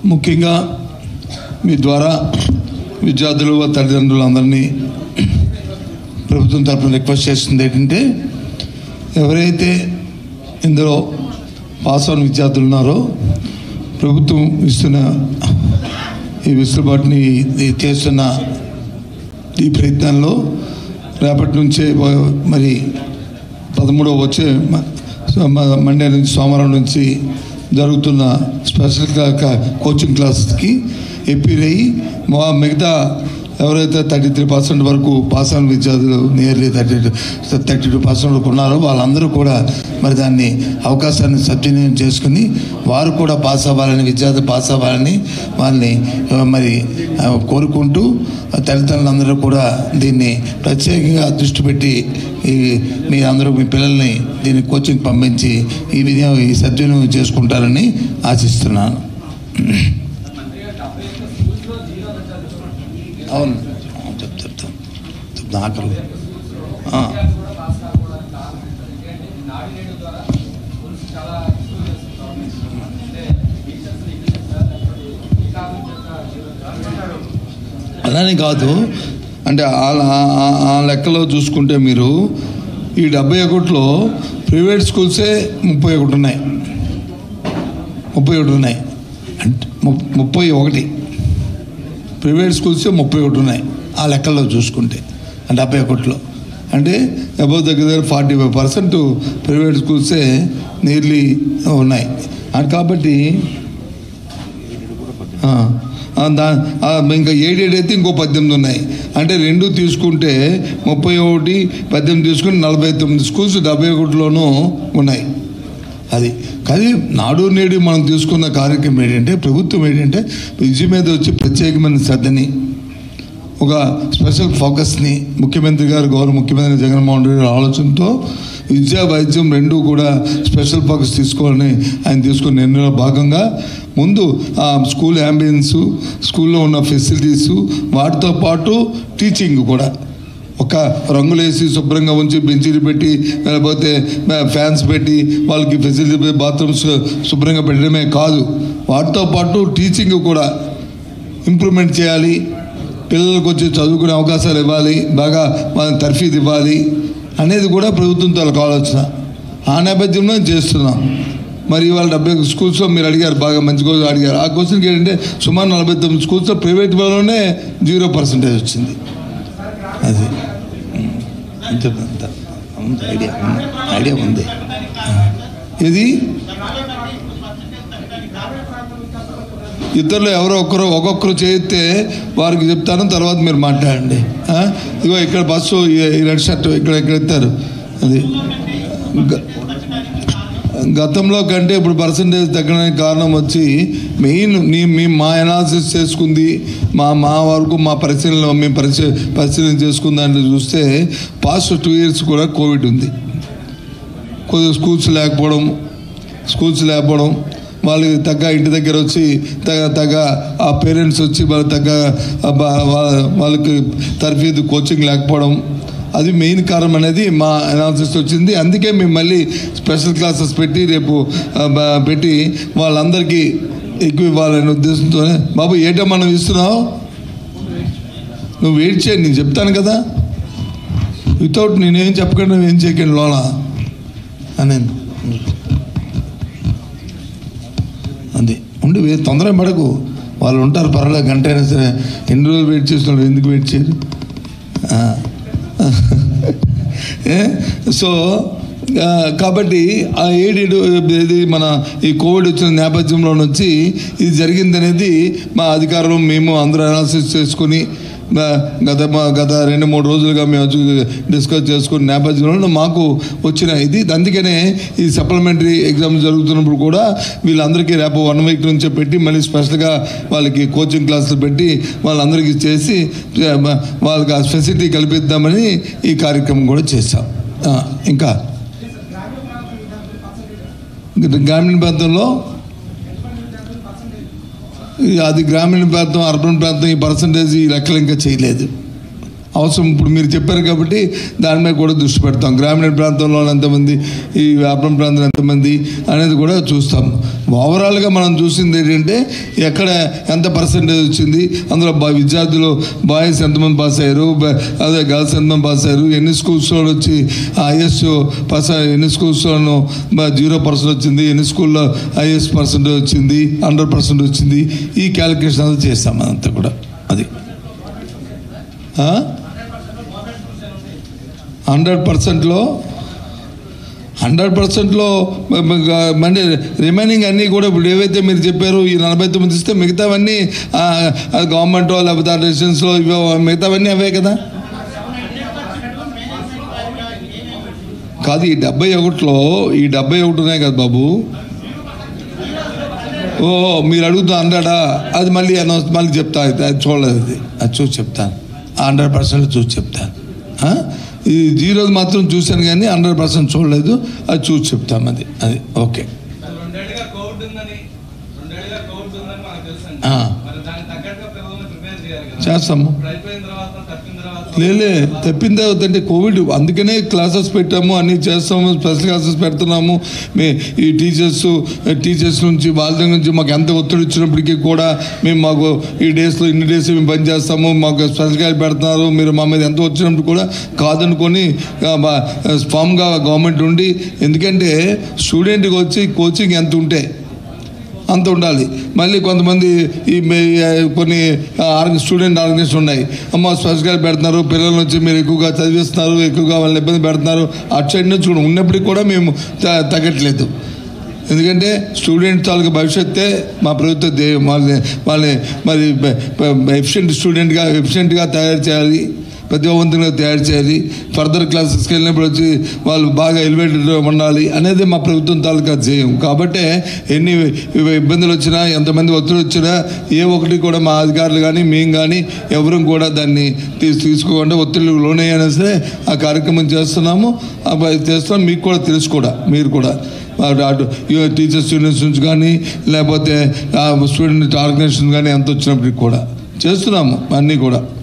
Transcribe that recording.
ముఖ్యంగా మీ ద్వారా విద్యార్థులు తల్లిదండ్రులందరినీ ప్రభుత్వం తరఫున రిక్వెస్ట్ చేస్తుంది ఏంటంటే ఎవరైతే ఇందులో పాస్ అయిన విద్యార్థులు ఉన్నారో ప్రభుత్వం ఇస్తున్న ఈ వెసులుబాటుని ఈ చేస్తున్న ఈ ప్రయత్నంలో రేపటి నుంచే వ- మరి పదమూడవ వచ్చే మ- సో- మ- మండే నుంచి సోమవారం నుంచి జరుగుతున్న స్పెషల్ క్లా- కా- కోచింగ్ క్లాసెస్కి ఎపీర్ అయ్యి మా మిగతా ఎవరైతే థర్టీ త్రీ పర్సెంట్ వరకు పాస్ అయిన విద్యార్థులు nearly thirty thirty two percent వరకు ఉన్నారో వాళ్ళందరూ కూడా మరి దాన్ని అవకాశాన్ని సద్వినియోగం చేసుకుని వారు కూడా పాస్ అవ్వాలని విద్యార్థి పాస్ అవ్వాలని వాళ్ళని ఆ, మరి ఆ, కోరుకుంటూ ఆ తల్లిదండ్రులందరూ కూడా దీన్ని ప్రత్యేకంగా దృష్టి పెట్టి ఈ మీ అందరూ మీ పిల్లల్ని దీన్ని కోచింగ్ పంపించి ఈ వినియోగం ఈ సద్వినియోగం చేసుకుంటారని ఆశిస్తున్నాను అవును చెప్ చెప్తాను చెప్తాను ఆఖరు ఆ. అలానే కాదు అంటే ఆ- ఆ- ఆ- ఆ లెక్కలో చూసుకుంటే మీరు ఈ డెబ్బై ఒకటిలో ప్రైవేట్ స్కూల్సే ముప్పై ఒకటి ఉన్నాయి ముప్పై ఒకటి ఉన్నాయి అంటే ము- ముప్పై ఒకటి ప్రైవేట్ స్కూల్స్ ముప్పై ఒకటి ఉన్నాయి ఆ లెక్కల్లో చూసుకుంటే ఆ డెబ్బై ఒకటిలో అంటే అబౌవ్ దగ్గర దగ్గర ఫార్టీ ఫైవ్ పర్సెంట్ ప్రైవేట్ స్కూల్సే నియర్లీ ఉన్నాయి అండ్ కాబట్టి ఆ, ఆ, దా ఆ, ఇంకా ఏడేడు అయితే ఇంకో పద్దెనిమిది ఉన్నాయి అంటే రెండు తీసుకుంటే ముప్పై ఒకటి పద్దెనిమిది తీసుకుని నలభై తొమ్మిది స్కూల్స్ డెబ్బై ఒకటిలోనూ ఉన్నాయి అది కానీ నాడు నేడు మనం తీసుకున్న కార్యక్రమం ఏంటంటే ప్రభుత్వం ఏంటంటే విద్య మీద వచ్చి ప్రత్యేకమైన శ్రద్ధని ఒక స్పెషల్ ఫోకస్ని ముఖ్యమంత్రి గారు గౌరవ ముఖ్యమంత్రి జగన్మోహన్ రెడ్డి గారి ఆలోచనతో విద్యా వైద్యం రెండూ కూడా స్పెషల్ ఫోకస్ తీసుకోవాలని ఆయన తీసుకున్న నిర్ణయంలో భాగంగా ముందు ఆ స్కూల్ అంబియన్స్ స్కూల్లో ఉన్న ఫెసిలిటీసు వాటితో పాటు టీచింగ్ కూడా ఒక రంగులేసి శుభ్రంగా ఉంచి బెంచీలు పెట్టి లేకపోతే ఫ్యాన్స్ పెట్టి వాళ్ళకి ఫెసిలిటీ బాత్రూమ్స్ శుభ్రంగా పెట్టడమే కాదు వాటితో పాటు టీచింగ్ కూడా ఇంప్రూవ్మెంట్ చేయాలి పిల్లలకు వచ్చి చదువుకునే అవకాశాలు ఇవ్వాలి బాగా వాళ్ళని తర్ఫీదు ఇవ్వాలి అనేది కూడా ప్రభుత్వం తాలూకు ఆలోచన ఆ నేపథ్యంలో చేస్తున్నాం మరి ఇవాళ డెబ్బై స్కూల్స్లో మీరు అడిగారు బాగా మంచి క్వశ్చన్ అడిగారు ఆ క్వశ్చన్కి ఏంటంటే సుమారు నలభై తొమ్మిది స్కూల్స్లో ప్రైవేట్ వాళ్ళలోనే జీరో పర్సెంటేజ్ వచ్చింది అది అంతే అంత ఉంది ఐడియా ఉంది ఐడియా ఉంది ఇది ఇద్దరులో ఎవరో ఒకరు ఒక్కొక్కరు చేస్తే వారికి చెప్తాను తర్వాత మీరు మాట్లాడండి ఆ? ఇగో ఇక్కడ బస్సు ఈ- ఈ రెడ్ షర్ట్ ఇక్కడ ఇక్కడ ఎత్తారు అది గ- గతంలో కంటే ఇప్పుడు పర్సంటేజ్ తగ్గడానికి కారణం వచ్చి మెయిన్ నీ మీ మా అనాలిసిస్ చేసుకుంది మా మా వరకు మా పరిశీలన మేము పరిశీ పరిశీలన చేసుకుందాన్ని చూస్తే పాస్ట్ టూ ఇయర్స్ కూడా కోవిడ్ ఉంది కొద్దిగా స్కూల్స్ లేకపోవడం స్కూల్స్ లేకపోవడం వాళ్ళకి తగ్గ ఇంటి దగ్గర వచ్చి తగ్గ తగ్గ ఆ పేరెంట్స్ వచ్చి వాళ్ళకి తగ్గ ఆ బా- వా- వాళ్ళకి తర్ఫీదు కోచింగ్ లేకపోవడం అది మెయిన్ కారణం అనేది మా అనాలిసిస్ వచ్చింది అందుకే మేము మళ్ళీ స్పెషల్ క్లాసెస్ పెట్టి రేపు ఆ, బా- పెట్టి వాళ్ళందరికీ ఎక్కువ ఇవ్వాలనే ఉద్దేశంతోనే బాబు ఏటో మనం ఇస్తున్నావు నువ్వు వెయిట్ చేయండి నేను చెప్తాను కదా వితౌట్ నేనేం చెప్పకుండా నువ్వేం చేయకండి లోన అని అంది ఉండి వే- తొందర పడకు వాళ్ళు ఉంటారు పర్వాలేదు గంట అయినా సరే ఎన్ని రోజులు వెయిట్ చేస్తున్నారు ఎందుకు వెయిట్ చేయరు ఆ. ఏ? సో ఆ, కాబట్టి ఆ ఏడేడు ఇది మన ఈ కోవిడ్ వచ్చిన నేపథ్యంలో నుంచి ఇది జరిగింది అనేది మా అధికారులు మేము అందరూ అనాలిసిస్ చేసుకుని ఆ, గత మా- గత రెండు మూడు రోజులుగా మేము వచ్చి డిస్కస్ చేసుకున్న నేపథ్యంలో మాకు వచ్చిన ఇది అందుకనే ఈ సప్లిమెంటరీ ఎగ్జామ్ జరుగుతున్నప్పుడు కూడా వీళ్ళందరికీ రేపు వన్ వీక్ నుంచే పెట్టి మళ్ళీ స్పెషల్గా వాళ్ళకి కోచింగ్ క్లాసులు పెట్టి వాళ్ళందరికీ చేసి ఆ, వాళ్ళకి ఆ ఫెసిలిటీ కల్పిద్దామని ఈ కార్యక్రమం కూడా చేశాం ఆ, ఇంకా గ్రామీణ ప్రాంతంలో ఈ అది గ్రామీణ ప్రాంతం అర్బన్ ప్రాంతం ఈ పర్సంటేజ్ ఈ లెక్కలు ఇంకా చేయలేదు అవసరం ఇప్పుడు మీరు చెప్పారు కాబట్టి దాని మీద కూడా దృష్టి పెడతాం గ్రామీణ ప్రాంతంలో ఎంతమంది ఈ వ్యాపారం ప్రాంతంలో ఎంతమంది అనేది కూడా చూస్తాం ఓవరాల్గా మనం చూసింది ఏంటంటే ఎక్కడ ఎంత పర్సెంటేజ్ వచ్చింది అందులో బా విద్యార్థులు బాయ్స్ ఎంతమంది పాస్ అయ్యారు బ- అదే గర్ల్స్ ఎంతమంది పాస్ అయ్యారు ఎన్ని స్కూల్స్లో వచ్చి ఐఎస్ పాస్ అయ్యారు, ఎన్ని స్కూల్స్లోనూ జీరో పర్సెంట్ వచ్చింది ఎన్ని స్కూల్లో ఐఎస్ పర్సెంట్ వచ్చింది హండ్రెడ్ పర్సెంట్ వచ్చింది ఈ క్యాలిక్యులేషన్ అంతా చేస్తాం అదంతా కూడా అది హండ్రెడ్ పర్సెంట్లో హండ్రెడ్ పర్సెంట్లో అంటే రిమైనింగ్ అన్నీ కూడా ఇప్పుడు ఏవైతే మీరు చెప్పారు ఈ నలభై తొమ్మిది ఇస్తే మిగతావన్నీ ఆ, అది గవర్నమెంట్ లేకపోతే ఆ రెసిడెన్స్లో ఇవో మిగతావన్నీ అవే కదా కాదు ఈ డెబ్బై ఒకటిలో ఈ డెబ్బై ఒకటి ఉన్నాయి కదా బాబు ఓ మీరు అడుగుతూ హండ్రెడా అది మళ్ళీ అనౌన్స్ మళ్ళీ చెప్తా అయితే అది చూడలేదు అది అది చూసి చెప్తాను హండ్రెడ్ పర్సెంట్ చూసి చెప్తాను ఆ? ఈ జీరోది మాత్రం చూశాను కానీ హండ్రెడ్ పర్సెంట్ చూడలేదు అది చూసి చెప్తాం అది అది ఓకే రెండేళ్లుగా కోవిడ్ ఉందని రెండేళ్లుగా కోవిడ్ ఉందని మనకు తెలుసండి ఆ. మరి దానికి తగ్గట్టుగా పిల్లల్ని ప్రిపేర్ చేయాలి కదా చేస్తాము ఇప్పుడు అయిపోయిన తర్వాత తప్పిన తర్వాత లేలే తప్పిన తర్వాత అంటే కోవిడ్ అందుకనే క్లాసెస్ పెట్టాము అన్నీ చేస్తాము స్పెషల్ క్లాసెస్ పెడుతున్నాము మే ఈ టీచర్స్ టీచర్స్ నుంచి వాళ్ళ దగ్గర నుంచి మాకు ఎంత ఒత్తిడి ఇచ్చినప్పటికీ కూడా మేము మాకు ఈ డేస్లో ఇన్ని డేస్ మేము పని చేస్తాము మాకు స్పెషల్ క్లాస్ పెడుతున్నారు మీరు మా మీద ఎంత వచ్చినప్పుడు కూడా కాదనుకొని ఫామ్గా గవర్నమెంట్ ఉండి ఎందుకంటే స్టూడెంట్కి వచ్చి కోచింగ్ ఎంత ఉంటే అంత ఉండాలి మళ్ళీ కొంతమంది ఈ మే- కొన్ని ఆర్గ స్టూడెంట్ ఆర్గనైజేషన్ ఉన్నాయి అమ్మ స్పెషల్గా పెడుతున్నారు పిల్లల నుంచి మీరు ఎక్కువగా చదివిస్తున్నారు ఎక్కువగా వాళ్ళని ఇబ్బంది పెడుతున్నారు అటు సైడ్ నుంచి కూడా ఉన్నప్పటికీ కూడా మేము త- తగ్గట్లేదు ఎందుకంటే స్టూడెంట్ తాలూకు భవిష్యత్తే మా ప్రభుత్వ ధ్యేయం వాళ్ళని వాళ్ళని మరి ఎఫిషియెంట్ స్టూడెంట్గా ఎఫిషియెంట్గా తయారు చేయాలి ప్రతిభావంతంగా తయారు చేయాలి ఫర్దర్ క్లాసెస్కి వెళ్ళినప్పుడు వచ్చి వాళ్ళు బాగా ఎలివేటెడ్ ఉండాలి అనేది మా ప్రభుత్వం తాలూకా ధ్యేయం కాబట్టి ఎన్ని ఇవి ఇబ్బందులు వచ్చినా ఎంతమంది ఒత్తిడి వచ్చినా ఏ ఒకటి కూడా మా అధికారులు కానీ మేము కానీ ఎవరూ కూడా దాన్ని తీసు తీసుకోకుండా ఒత్తిడి లోనైనా సరే ఆ కార్యక్రమం చేస్తున్నాము ఆ ప- చేస్తున్నాం మీకు కూడా తెలుసు కూడా మీరు కూడా అటు- అటు టీచర్ స్టూడెంట్స్ నుంచి కానీ లేకపోతే స్టూడెంట్ ఆర్గనైజేషన్ కానీ ఎంత వచ్చినప్పటికి కూడా చేస్తున్నాము అన్నీ కూడా